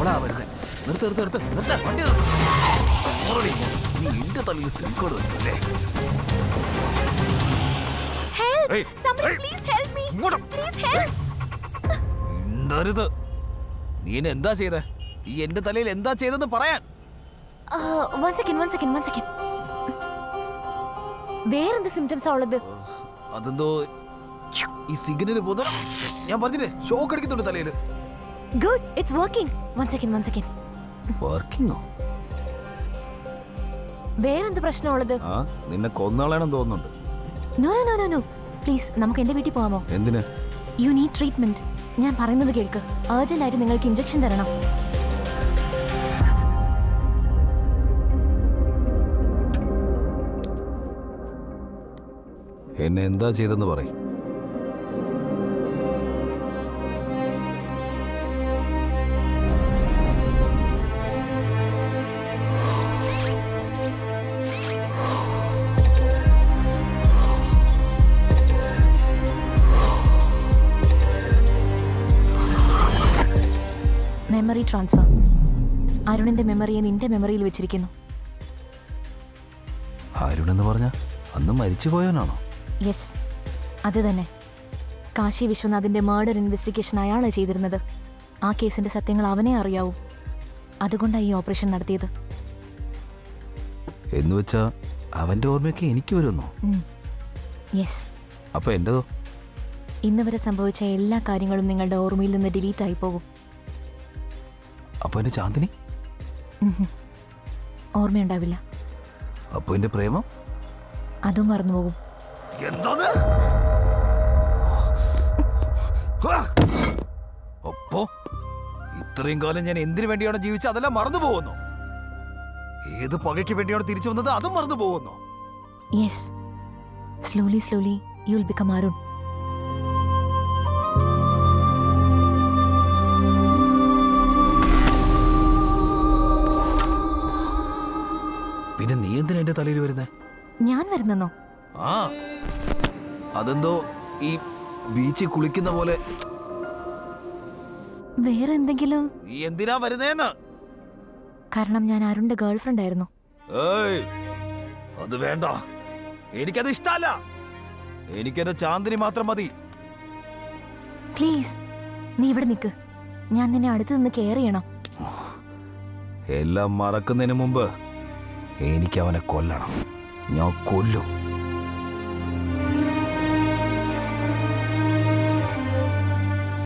അവളാ വരുന്നത് നിർത്ത് നിർത്ത് നിർത്ത് നിർത്ത് വണ്ടി നിർത്ത്. ഓടി. നീ എന്റെ തലയിൽ സിംകോട് വെക്കല്ലേ Help! Hey, Somebody hey. please help me! ഇങ്ങോട്ട്. Please help! മിണ്ടരുത് നീ എന്നെ എന്താ ചെയ്തേ ഈ എന്റെ തലയിൽ എന്താ ചെയ്തെന്ന് പറയാൻ Uh, one second, one second, one second. വേറെന്ത് സിംറ്റംസാ ഉള്ളത് അതെന്തോ ഈ സിഗ്നല് പോന്ന ഞാൻ പറഞ്ഞില്ലേ ഷോക്ക് അടിക്കുന്നുണ്ട് തലയിൽ good it's working one second one second വർക്കിങ്ങോ വേറെന്ത് പ്രശ്നമുള്ളത് ആ നിന്നെ കൊന്നാളാണെന്ന് തോന്നുന്നുണ്ട് no no no no no please നമുക്ക് എന്റെ വീട്ടിൽ പോകാമോ എന്തിന് യു നീഡ് ട്രീറ്റ്മെന്റ് ഞാൻ പറയുന്നത് കേൾക്ക് അർജന്റ് ആയിട്ട് നിങ്ങൾക്ക് ഇഞ്ചക്ഷൻ തരണം എന്നെ എന്താ ചെയ്തെന്ന് പറയും മെമ്മറി ട്രാൻസ്ഫർ അരുണിന്റെ മെമ്മറിയെ നിന്റെ മെമ്മറിയിൽ വെച്ചിരിക്കുന്നു അരുണെന്ന് പറഞ്ഞ അന്ന് മരിച്ചു പോയവനാണോ യെസ് അത് തന്നെ കാശി വിശ്വനാഥിന്റെ മർഡർ ഇൻവെസ്റ്റിഗേഷൻ അയാളാണ് ചെയ്തിരുന്നത് ആ കേസിന്റെ സത്യങ്ങൾ അവനെ അറിയാവൂ അതുകൊണ്ടാണ് ഈ ഓപ്പറേഷൻ നടത്തിയത് എന്ന് വെച്ചാ അവന്റെ ഓർമ്മയൊക്കെ എനിക്ക് വരുന്നോ യെസ് അപ്പൊ എന്റേതോ ഇന്ന് വരെ സംഭവിച്ച എല്ലാ കാര്യങ്ങളും നിങ്ങളുടെ ഓർമ്മയിൽ നിന്ന് ഡിലീറ്റ് ആയി പോകും അപ്പൊ എന്റെ ചാന്ദിനി ഉഹും. ഓർമ്മയുണ്ടാവില്ല അപ്പൊ എന്റെ പ്രേമം അതും മറന്നുപോകും എന്താണ് അപ്പോ ഇത്രയും കാലം ഞാൻ എന്തിനു വേണ്ടിയാണ് ജീവിച്ചത് അതെല്ലാം മറന്നു പോകുന്നു ഏത് പകയ്ക്ക് വേണ്ടിയാണ് തിരിച്ചു വന്നത് അതും മറന്നു പോകുന്നു yes slowly slowly you will become Arun പിന്നെ നീ എന്തിനാ എന്റെ തലയിൽ വരുന്നേ ഞാൻ വരുന്നെന്നോ ആ അതെന്തോ ഈ ബീച്ചിൽ കുളിക്കുന്ന പോലെ വേറെ എന്തെങ്കിലും നീ എന്തിനാ വരുന്നേന്ന് കാരണം ഞാൻ അരുണിന്റെ ഗേൾഫ്രണ്ട് ആയിരുന്നു ഏയ് അത് വേണ്ട എനിക്കത് ഇഷ്ടല്ല എനിക്കെന്റെ ചാന്ദിനി മാത്രം മതി പ്ലീസ് നീ ഇവിടെ നിൽക്ക് ഞാൻ നിന്നെ അടുത്ത് നിന്ന് കെയർ ചെയ്യണം എല്ലാം മറക്കുന്നതിന് മുമ്പ് എനിക്ക് അവനെ കൊല്ലണം ഞാൻ കൊല്ലും